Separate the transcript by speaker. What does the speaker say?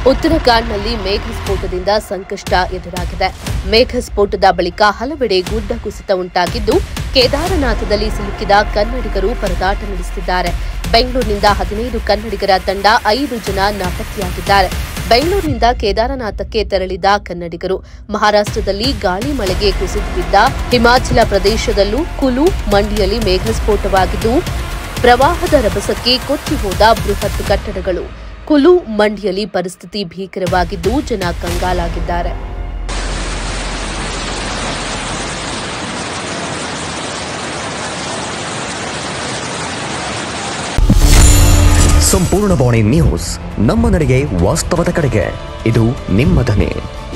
Speaker 1: ಉತ್ತರಾಖಂಡ್ನಲ್ಲಿ ಮೇಘಸ್ಫೋಟದಿಂದ ಸಂಕಷ್ಟ ಎದುರಾಗಿದೆ ಮೇಘಸ್ಫೋಟದ ಬಳಿಕ ಹಲವೆಡೆ ಗುಡ್ಡ ಕುಸಿತ ಉಂಟಾಗಿದ್ದು ಕೇದಾರನಾಥದಲ್ಲಿ ಸಿಲುಕಿದ ಕನ್ನಡಿಗರು ಪರದಾಟ ನಡೆಸುತ್ತಿದ್ದಾರೆ ಬೆಂಗಳೂರಿನಿಂದ ಹದಿನೈದು ಕನ್ನಡಿಗರ ತಂಡ ಐದು ಜನ ನಾಪತ್ತೆಯಾಗಿದ್ದಾರೆ ಬೆಂಗಳೂರಿನಿಂದ ಕೇದಾರನಾಥಕ್ಕೆ ತೆರಳಿದ ಕನ್ನಡಿಗರು ಮಹಾರಾಷ್ಟ್ರದಲ್ಲಿ ಗಾಳಿ ಮಳೆಗೆ ಕುಸಿದು ಬಿದ್ದ ಹಿಮಾಚಲ ಪ್ರದೇಶದಲ್ಲೂ ಕುಲು ಮಂಡಿಯಲ್ಲಿ ಮೇಘಸ್ಫೋಟವಾಗಿದ್ದು ಪ್ರವಾಹದ ರಭಸಕ್ಕೆ ಕೊಚ್ಚಿ ಹೋದ ಬೃಹತ್ ಕಟ್ಟಡಗಳು ಕುಲು ಮಂಡಿಯಲ್ಲಿ ಪರಿಸ್ಥಿತಿ ಭೀಕರವಾಗಿದ್ದು ಜನ ಕಂಗಾಲಾಗಿದ್ದಾರೆ
Speaker 2: ಸಂಪೂರ್ಣ ಬಾಣಿ ನ್ಯೂಸ್ ನಮ್ಮ ನಡೆಗೆ ವಾಸ್ತವದ ಕಡೆಗೆ ಇದು ನಿಮ್ಮ ಧ್ವನಿ